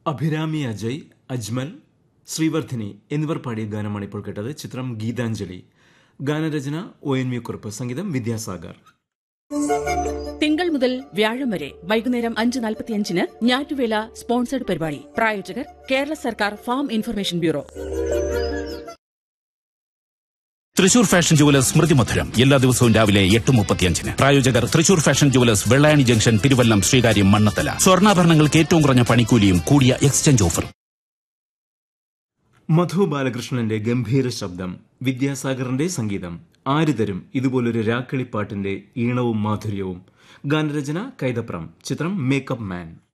അഭിരാമി അജയ് അജ്മൽ ശ്രീവർദ്ധിനി എന്നിവർ പാടിയ ഗാനമാണ് ഇപ്പോൾ കേട്ടത് ചിത്രം ഗീതാഞ്ജലി ഗാനരചന ഒ എൻ വി കുറുപ്പ് സംഗീതം വിദ്യാസാഗർ തിങ്കൾ മുതൽ വ്യാഴം വരെ വൈകുന്നേരം അഞ്ച് നാൽപ്പത്തിയഞ്ചിന് ഞാറ്റുവേല സ്പോൺസർഡ് പരിപാടി പ്രായോജകർ കേരള സർക്കാർ farm information bureau Thrissur fashion jewellers സ്മൃതി മധുരം എല്ലാ ദിവസവും രാവിലെ എട്ട് മുപ്പത്തിയഞ്ചിന് പ്രായോജകർ Thrissur fashion jewellers Vellayani junction Thiruvallam Sreekaryam Mannanthala സ്വർണ്ണാഭരണങ്ങൾക്ക് ഏറ്റവും കുറഞ്ഞ പണിക്കൂലിയും കൂടിയ എക്സ്ചേഞ്ച് ഓഫറും മധു ബാലകൃഷ്ണന്റെ ഗംഭീര ശബ്ദം വിദ്യാസാഗറിന്റെ സംഗീതം ആര് തരും ഇതുപോലൊരു രാക്കളിപ്പാട്ടിന്റെ ഈണവും മാധുര്യവും ഗാനരചന കൈതപ്രം ചിത്രം മേക്കപ്പ് മാൻ